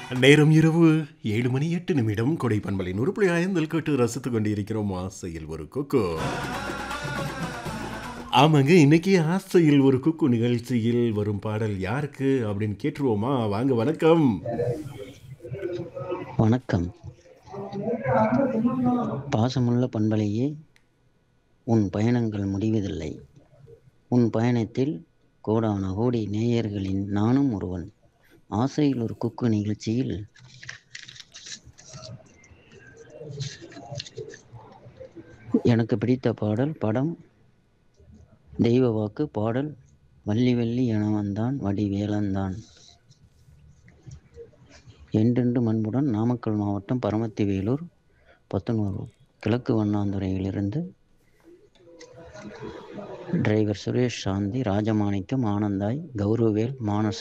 நேரம் இரவு ஏழு மணி எட்டு நிமிடம் கொடை பண்பலை நூறு புள்ளி ஐந்தில் கேட்டு ரசித்துக் கொண்டிருக்கிறோம் ஆசையில் ஒரு குக்கு ஆமாங்க இன்னைக்கு ஆசையில் ஒரு குக்கு நிகழ்ச்சியில் வரும் பாடல் யாருக்கு அப்படின்னு கேட்டுருவோமா வாங்க வணக்கம் வணக்கம் பாசமுள்ள பண்பலையே உன் பயணங்கள் முடிவதில்லை உன் பயணத்தில் கோடான கோடி நேயர்களின் நானும் ஒருவன் ஆசையில் ஒரு குக்கு நிகழ்ச்சியில் எனக்கு பிடித்த பாடல் படம் தெய்வ வாக்கு பாடல் வள்ளி வள்ளி என வந்தான் வடிவேலந்தான் என்றென்று மண்புடன் நாமக்கல் மாவட்டம் பரமத்தி வேலூர் பத்தனூர் கிழக்கு வண்ணாந்துறையிலிருந்து டிரைவர் சுரேஷ் சாந்தி ராஜமாணிக்கம் ஆனந்தாய் கௌரவேல் மானஸ்